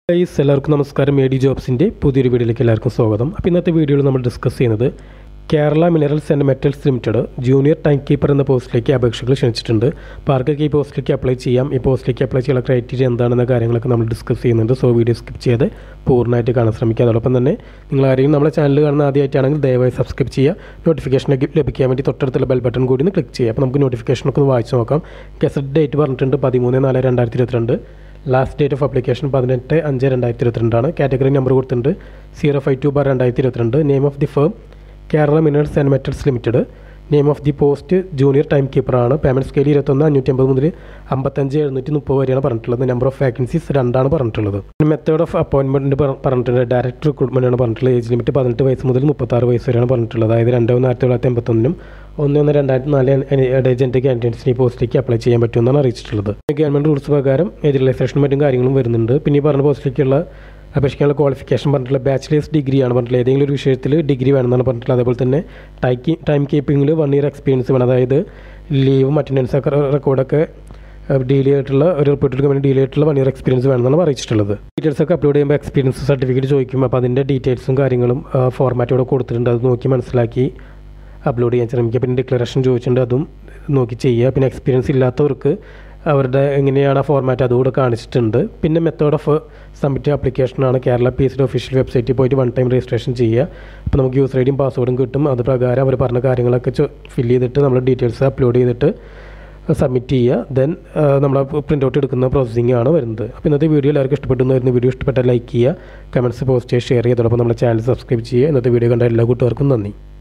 guys എല്ലാവർക്കും നമസ്കാരം A D ജോബ്സിൻ്റെ പുതിയൊരു വീഡിയോയിലേക്ക് എല്ലാവർക്കും സ്വാഗതം അപ്പോൾ ഇന്നത്തെ വീഡിയോയിൽ നമ്മൾ ഡിസ്കസ് ചെയ്യുന്നത് Kerala minerals and metals limited junior time keeper എന്ന പോസ്റ്റിലേക്ക് അപേക്ഷകൾ ക്ഷണിച്ചിട്ടുണ്ട് അപ്പോൾ ആർക്കൊക്കെ ഈ പോസ്റ്റിലേക്ക് അപ്ലൈ ചെയ്യാം ഈ പോസ്റ്റിലേക്ക് അപ്ലൈ ചെയ്യാനുള്ള ക്രൈറ്റീരിയ എന്താണെന്ന കാര്യങ്ങളൊക്കെ നമ്മൾ ഡിസ്കസ് ചെയ്യുന്നുണ്ട് സോ വീഡിയോ സ്കിപ്പ് ചെയ്ത് പൂർണ്ണമായിട്ട് കാണാൻ ശ്രമിക്കുക അതോടൊപ്പം തന്നെ നിങ്ങൾ ആരെങ്കിലും നമ്മളെ ചാനൽ കാണുന്ന ആദ്യമായിട്ടാണെങ്കിൽ ദയവായി സബ്സ്ക്രൈബ് ചെയ്യുക നോട്ടിഫിക്കേഷൻ ലഭിക്കാൻ വേണ്ടി തൊട്ടടുത്തുള്ള ബെൽ ബട്ടൺ കൂടി ഒന്ന് ക്ലിക്ക് ചെയ്യുക അപ്പോൾ നമുക്ക് നോട്ടിഫിക്കേഷനൊക്കെ ഒന്ന് വായിച്ച് നോക്കാം ഗസറ്റ് ഡേറ്റ് പറഞ്ഞിട്ടുണ്ട് പതിമൂന്ന് നാല് രണ്ടായിരത്തി ഇരുപത്തിരണ്ട് ലാസ്റ്റ് ഡേറ്റ് ഓഫ് അപ്ലിക്കേഷൻ പതിനെട്ട് അഞ്ച് രണ്ടായിരത്തി ഇരുപത്തിരണ്ടാണ് കാറ്റഗറി നമ്പർ കൊടുത്തിട്ടുണ്ട് സീറോ ഫൈവ് ടു ബാർ രണ്ടായിരത്തി ഇരുപത്തിരണ്ട് name of the firm Kerala minerals and metals limited name of the post junior time കീപ്പറാണ് പേയ്മെൻറ്റ് സ്കെയിൽ ഇരുപത്തൊന്ന് അഞ്ഞൂറ്റി അമ്പത് മുതൽ അമ്പത്തഞ്ച് എഴുന്നൂറ്റി മുപ്പത് വരെയാണ് പറഞ്ഞിട്ടുള്ളത് നമ്പർ ഓഫ് വാക്കൻസീസ് രണ്ടാണ് പറഞ്ഞിട്ടുള്ളത് മെത്തേഡ് ഓഫ് അപ്പോയിൻമെൻറ്റ് പറഞ്ഞിട്ടുണ്ട് ഡയറക്റ്റ് റിക്രൂട്ട്മെൻറ്റ് ആണ് പറഞ്ഞിട്ടുള്ളത് ഏജ് ലിമിറ്റ് പതിനെട്ട് വയസ്സ് മുതൽ മുപ്പത്താറ് വയസ്സ് വരെയാണ് പറഞ്ഞിട്ടുള്ളത് അതായത് രണ്ട് ഒന്ന് ആയിരത്തി തൊള്ളായിരത്തി എൺപത്തൊന്നിനും ഒന്ന് ഒന്ന് രണ്ടായിരത്തി നാല് ഏജൻറ്റ് ക്യാൻഡിഡേറ്റ്സിന് ഈ പോസ്റ്റിലേക്ക് അപ്ലൈ ചെയ്യാൻ പറ്റുമെന്നാണ് അറിയിച്ചിട്ടുള്ളത് ഗവൺമെൻറ് റൂൾസ് പ്രകാരം ഏജ് റിലൈസേഷനും മറ്റും കാര്യങ്ങളും വരുന്നുണ്ട് പിന്നെ ഈ പറഞ്ഞ പോസ്റ്റിലേക്കുള്ള അപേക്ഷിക്കാനുള്ള ക്വാളിഫിക്കേഷൻ പറഞ്ഞിട്ടുള്ള ബാച്ചിലേഴ്സ് ഡിഗ്രിയാണ് പറഞ്ഞിട്ടുള്ളത് ഏതെങ്കിലും ഒരു വിഷയത്തിൽ ഡിഗ്രി വേണമെന്നാണ് പറഞ്ഞിട്ടുള്ളത് അതേപോലെ തന്നെ ടൈക്കി ടൈം കീപ്പിങ്ങിൽ വൺ ഇയർ എക്സ്പീരിയൻസ് വേണം അതായത് ലീവും അറ്റൻഡൻസ് ഒക്കെ റെക്കോർഡൊക്കെ ഡീൽ ചെയ്തിട്ടുള്ള ഒരു റിപ്പോർട്ടിൽ കമ്പനി ഡീൽ ചെയ്തിട്ടുള്ള വൺ ഇയർ എക്സ്പീരിയൻസ് വേണമെന്നാണ് അറിയിച്ചിട്ടുള്ളത് ഡീറ്റെയിൽസ് ഒക്കെ അപ്ലോഡ് ചെയ്യുമ്പോൾ എക്സ്പീരിയൻസ് സർട്ടിഫിക്കറ്റ് ചോദിക്കും അപ്പോൾ അതിൻ്റെ ഡീറ്റെയിൽസും കാര്യങ്ങളും ഫോർമാറ്റോടെ കൊടുത്തിട്ടുണ്ട് അത് നോക്കി മനസ്സിലാക്കി അപ്ലോഡ് ചെയ്യാൻ ശ്രമിക്കുക പിന്നെ ഡിക്ലറേഷൻ ചോദിച്ചിട്ടുണ്ട് അതും നോക്കി ചെയ്യുക പിന്നെ എക്സ്പീരിയൻസ് ഇല്ലാത്തവർക്ക് അവരുടെ എങ്ങനെയാണ് ആ ഫോർമാറ്റ് അതുകൂടെ കാണിച്ചിട്ടുണ്ട് പിന്നെ മെത്തേഡ് ഓഫ് സബ്മിറ്റ് ആപ്ലിക്കേഷനാണ് Kerala P S D official വെബ്സൈറ്റിൽ പോയിട്ട് വൺ ടൈം രജിസ്ട്രേഷൻ ചെയ്യുക അപ്പോൾ നമുക്ക് യൂസർ ഐ ഡിയും പാസ്വേഡും കിട്ടും അത് പ്രകാരം അവർ പറഞ്ഞ കാര്യങ്ങളൊക്കെ ഫില്ല് ചെയ്തിട്ട് നമ്മൾ ഡീറ്റെയിൽസ് അപ്ലോഡ് ചെയ്തിട്ട് സബ്മിറ്റ് ചെയ്യുക ദെൻ നമ്മൾ പ്രിൻ്റ് ഔട്ട് എടുക്കുന്ന പ്രോസസ്സിംഗ് ആണ് വരുന്നത് അപ്പോൾ ഇന്നത്തെ വീഡിയോ എല്ലാവർക്കും ഇഷ്ടപ്പെട്ടു വരുന്ന വീഡിയോ ഇഷ്ടപ്പെട്ടാൽ ലൈക്ക് ചെയ്യുക കമൻറ്റ്സ് പോസ്റ്റ് ചെയ്യുക ഷെയർ ചെയ്യുക അതോടൊപ്പം നമ്മുടെ ചാനൽ സബ്സ്ക്രൈബ് ചെയ്യുക ഇന്നത്തെ വീഡിയോ കണ്ട എല്ലാ കൂട്ടുകാർക്കും നന്ദി